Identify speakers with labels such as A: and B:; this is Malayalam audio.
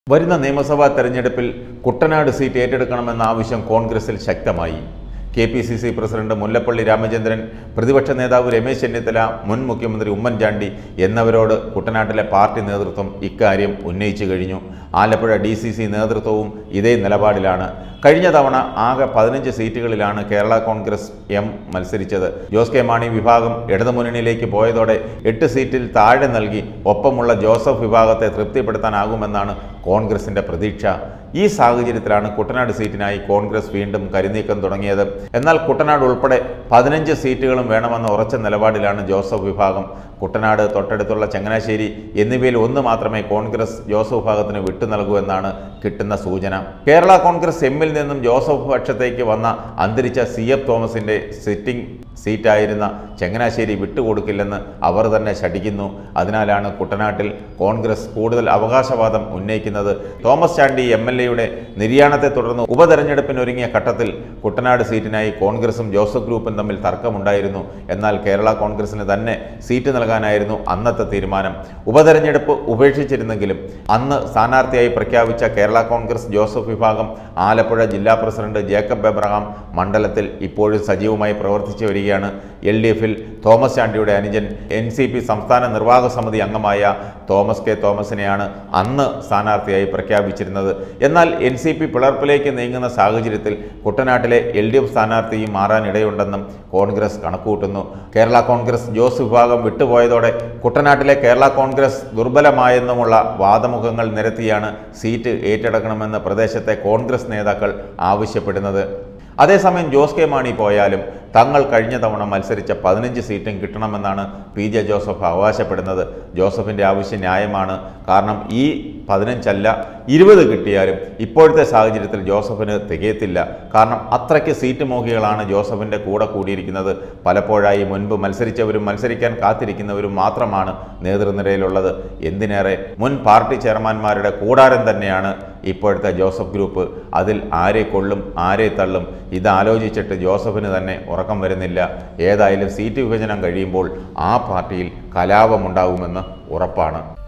A: വരുന്ന നിയമസഭാ തെരഞ്ഞെടുപ്പിൽ കുട്ടനാട് സീറ്റ് ഏറ്റെടുക്കണമെന്ന ആവശ്യം കോൺഗ്രസിൽ ശക്തമായി K P C C president Mullappally Ramachandran പ്രതിപക്ഷ നേതാവ് രമേശ് ചെന്നിത്തല മുൻ മുഖ്യമന്ത്രി ഉമ്മൻചാണ്ടി എന്നിവരോട് കുട്ടനാട്ടിലെ പാർട്ടി നേതൃത്വം ഇക്കാര്യം ഉന്നയിച്ചു കഴിഞ്ഞു ആലപ്പുഴ ഡി സി സി നേതൃത്വവും ഇതേ നിലപാടിലാണ് കഴിഞ്ഞ തവണ ആകെ പതിനഞ്ച് സീറ്റുകളിലാണ് കേരള കോൺഗ്രസ് എം മത്സരിച്ചത് ജോസ് കെ മാണി വിഭാഗം ഇടതുമുന്നണിയിലേക്ക് പോയതോടെ എട്ട് സീറ്റിൽ താഴെ നൽകി ഒപ്പമുള്ള ജോസഫ് വിഭാഗത്തെ തൃപ്തിപ്പെടുത്താനാകുമെന്നാണ് കോൺഗ്രസിന്റെ പ്രതീക്ഷ ഈ സാഹചര്യത്തിലാണ് കുട്ടനാട് സീറ്റിനായി കോൺഗ്രസ് വീണ്ടും കരുനീക്കം തുടങ്ങിയത് എന്നാൽ കുട്ടനാട് ഉൾപ്പെടെ പതിനഞ്ച് സീറ്റുകളും വേണമെന്ന ഉറച്ച നിലപാടിലാണ് ജോസഫ് വിഭാഗം കുട്ടനാട് തൊട്ടടുത്തുള്ള ചങ്ങനാശ്ശേരി എന്നിവയിൽ ഒന്ന് മാത്രമേ കോൺഗ്രസ് ജോസഫ് വിഭാഗത്തിന് വിട്ടു നൽകൂ എന്നാണ് കിട്ടുന്ന സൂചന കേരള കോൺഗ്രസ് എമ്മിൽ നിന്നും ജോസഫ് പക്ഷത്തേക്ക് വന്ന അന്തരിച്ച സി എഫ് തോമസിന്റെ സിറ്റിംഗ് സീറ്റായിരുന്ന ചങ്ങനാശ്ശേരി വിട്ടുകൊടുക്കില്ലെന്ന് അവർ തന്നെ ശഠിക്കുന്നു അതിനാലാണ് കുട്ടനാട്ടിൽ കോൺഗ്രസ് കൂടുതൽ അവകാശവാദം ഉന്നയിക്കുന്നത് തോമസ് ചാണ്ടി എം എൽ എയുടെ നിര്യാണത്തെ തുടർന്ന് ഉപതെരഞ്ഞെടുപ്പിനൊരുങ്ങിയ ഘട്ടത്തിൽ കുട്ടനാട് സീറ്റിനായി കോൺഗ്രസും ജോസഫ് ഗ്രൂപ്പും തമ്മിൽ തർക്കമുണ്ടായിരുന്നു എന്നാൽ കേരള കോൺഗ്രസിന് തന്നെ സീറ്റ് നൽകാനായിരുന്നു അന്നത്തെ തീരുമാനം ഉപതെരഞ്ഞെടുപ്പ് ഉപേക്ഷിച്ചിരുന്നെങ്കിലും അന്ന് സ്ഥാനാർത്ഥിയായി പ്രഖ്യാപിച്ച കേരള കോൺഗ്രസ് ജോസഫ് വിഭാഗം ആലപ്പുഴ ജില്ലാ പ്രസിഡന്റ് ജേക്കബ് എബ്രഹാം മണ്ഡലത്തിൽ ഇപ്പോഴും സജീവമായി പ്രവർത്തിച്ചു വരികയാണ് എൽ ഡി എഫിൽ തോമസ് ചാണ്ടിയുടെ അനുജൻ എൻ സി പി സംസ്ഥാന നിർവാഹക സമിതി അംഗമായ തോമസ് കെ തോമസിനെയാണ് അന്ന് സ്ഥാനാർത്ഥിയായി പ്രഖ്യാപിച്ചിരുന്നത് എന്നാൽ എൻ സി പി പിളർപ്പിലേക്ക് നീങ്ങുന്ന സാഹചര്യത്തിൽ കുട്ടനാട്ടിലെ എൽ ഡി എഫ് സ്ഥാനാർത്ഥിയും മാറാനിടയുണ്ടെന്നും കോൺഗ്രസ് കണക്കുകൂട്ടുന്നു കേരള കോൺഗ്രസ് ജോസ് വിഭാഗം വിട്ടുപോയതോടെ കുട്ടനാട്ടിലെ കേരള കോൺഗ്രസ് ദുർബലമായെന്നുമുള്ള വാദമുഖങ്ങൾ നിരത്തിയാണ് സീറ്റ് ഏറ്റെടുക്കണമെന്ന് പ്രദേശത്തെ കോൺഗ്രസ് നേതാക്കൾ ആവശ്യപ്പെടുന്നത് അതേസമയം ജോസ് കെ മാണി പോയാലും തങ്ങൾ കഴിഞ്ഞ തവണ മത്സരിച്ച പതിനഞ്ച് സീറ്റും കിട്ടണമെന്നാണ് പി ജെ ജോസഫ് അവകാശപ്പെടുന്നത് ജോസഫിൻ്റെ ആവശ്യം ന്യായമാണ് കാരണം ഈ പതിനഞ്ചല്ല ഇരുപത് കിട്ടിയാലും ഇപ്പോഴത്തെ സാഹചര്യത്തിൽ ജോസഫിന് തികയത്തില്ല കാരണം അത്രയ്ക്ക് സീറ്റ് മോഹികളാണ് ജോസഫിൻ്റെ കൂടെ കൂടിയിരിക്കുന്നത് പലപ്പോഴായി മുൻപ് മത്സരിച്ചവരും മത്സരിക്കാൻ കാത്തിരിക്കുന്നവരും മാത്രമാണ് നേതൃനിരയിലുള്ളത് എന്തിനേറെ മുൻ പാർട്ടി ചെയർമാന്മാരുടെ കൂടാരം തന്നെയാണ് ഇപ്പോഴത്തെ ജോസഫ് ഗ്രൂപ്പ് അതിൽ ആരെ കൊള്ളും ആരെ തള്ളും ഇതാലോചിച്ചിട്ട് ജോസഫിന് തന്നെ ഉറക്കം വരുന്നില്ല ഏതായാലും സീറ്റ് വിഭജനം കഴിയുമ്പോൾ ആ പാർട്ടിയിൽ കലാപമുണ്ടാകുമെന്ന് ഉറപ്പാണ്